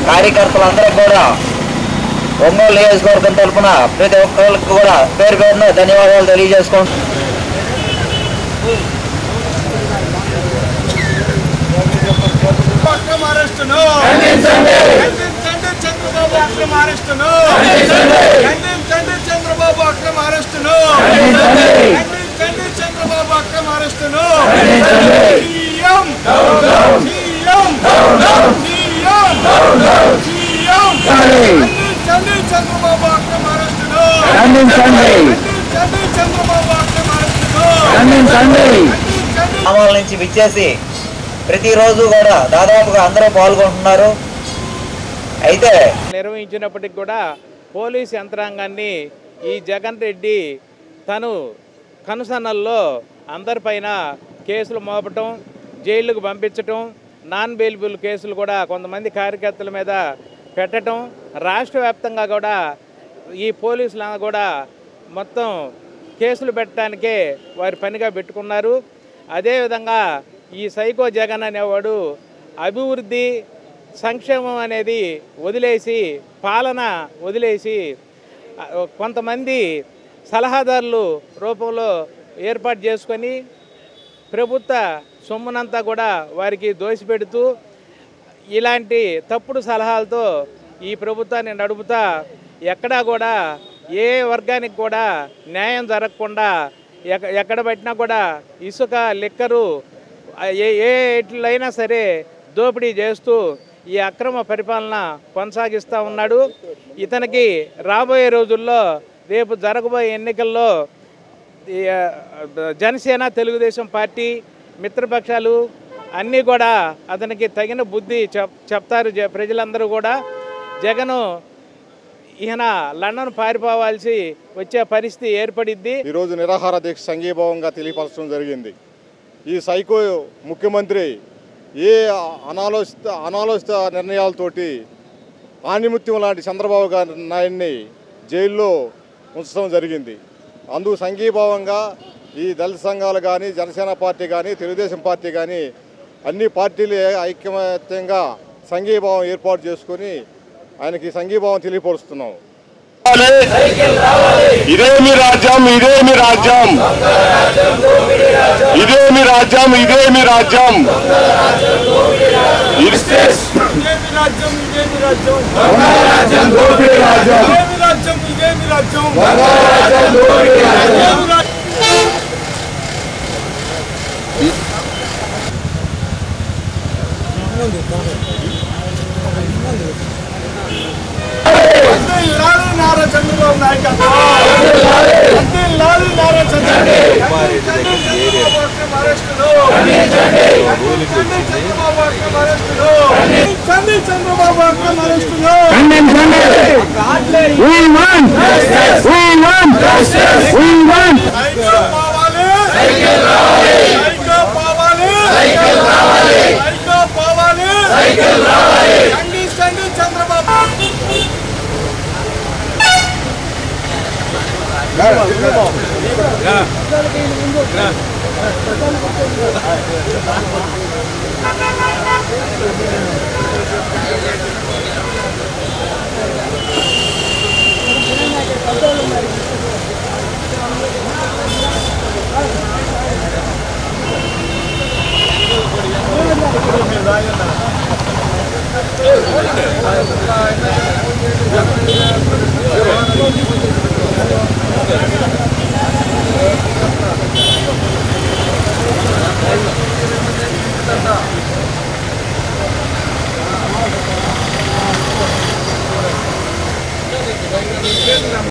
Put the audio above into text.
కార్యకర్తలందరూ కూడా ఒంగోలు నియోజకవర్గం తరఫున ప్రతి ఒక్కరికి కూడా పేరు పేరున ధన్యవాదాలు తెలియజేసుకుంటున్నాను అక్రమ అరెస్టును ఖండించండి చంద్రబాబు అక్రమ అరెస్టును ఖండించండి చంద్రబాబు అక్రమ అరెస్టును ఖండించండి చంద్రబాబు అక్రమ అరెస్టును సీఎం సీఎం సీఎం సీఎం ఖండించండి చంద్రబాబు అక్రమ అరెస్టును ఖండించండి చంద్రబాబు అక్రమ అరెస్టును ఖండించండి గ్రామాల నుంచి విచ్చేసి ప్రతిరోజు కూడా దాదాపుగా అందరూ పాల్గొంటున్నారు అయితే నిర్వహించినప్పటికి కూడా పోలీస్ యంత్రాంగాన్ని ఈ జగన్ రెడ్డి తను కనుసన్నల్లో అందరిపైన కేసులు మోపటం జైళ్ళకు పంపించటం నాన్ బెయిలబుల్ కేసులు కూడా కొంతమంది కార్యకర్తల మీద పెట్టడం రాష్ట్ర వ్యాప్తంగా కూడా ఈ పోలీసులను కూడా మొత్తం కేసులు పెట్టడానికే వారి పనిగా పెట్టుకున్నారు అదేవిధంగా ఈ సైకో జగన్ అనేవాడు అభివృద్ధి సంక్షేమం అనేది వదిలేసి పాలన వదిలేసి ఆ, కొంతమంది సలహాదారులు రూపంలో ఏర్పాటు చేసుకొని ప్రభుత్వ సొమ్మునంతా కూడా వారికి దోసిపెడుతూ ఇలాంటి తప్పుడు సలహాలతో ఈ ప్రభుత్వాన్ని నడుపుతా ఎక్కడా కూడా ఏ వర్గానికి కూడా న్యాయం జరగకుండా ఎక్క ఎక్కడ పట్టినా కూడా ఇసుక లిక్కరు ఆ, ఏ ఏ ఎట్లయినా సరే దోపిడీ చేస్తూ ఈ అక్రమ పరిపాలన కొనసాగిస్తూ ఉన్నాడు ఇతనికి రాబోయే రోజుల్లో రేపు జరగబోయే ఎన్నికల్లో ఈ, ఆ, జనసేన తెలుగుదేశం పార్టీ మిత్రపక్షాలు అన్నీ కూడా అతనికి తగిన బుద్ధి చెప్ చెప్తారు జ- ప్రజలందరూ కూడా జగను ఈయన లండన్ పారిపోవాల్సి వచ్చే పరిస్థితి ఏర్పడిద్ది ఈరోజు నిరాహార దీక్ష సంఘీభావంగా తెలియపరచడం జరిగింది ఈ సైకో ముఖ్యమంత్రి ఏ అనాలోచిత అనాలోచిత నిర్ణయాలతోటి ఆణిముత్యం లాంటి చంద్రబాబు గారి నాయుడిని జైల్లో ఉంచడం జరిగింది అందుకు సంఘీభావంగా ఈ దళిత సంఘాలు కానీ జనసేన పార్టీ కానీ తెలుగుదేశం పార్టీ కానీ అన్ని పార్టీలు ఐక్యమత్యంగా సంఘీభావం ఏర్పాటు చేసుకొని ఆయనకి సంఘీభావం తెలియపరుస్తున్నాం ఇదేమి రాజ్యం ఇదేమి రాజ్యం ఇదేమి రాజ్యం ఇదేమి రాజ్యం ఇది ఇదేమి రాజ్యం ఇదేమి రాజ్యం ఇదేమి రాజ్యం ఇదేమి రాజ్యం ఇదేమి రాజ్యం అంతే లాలి నారా చంద్రబాబు నాయకత్వం అంతే లాలి నారా చంద్రబాబు చంద్రబాబు అక్రమ అరెస్టులు చంద్రబాబు అక్రమ అరెస్టులు చంద్ర చంద్రబాబు అక్రమ అరెస్టులు సైకిల్ పోవాలి సైకిల్ పోవాలి సైకిల్ పోవాలి ఖండించండి చంద్రబాబు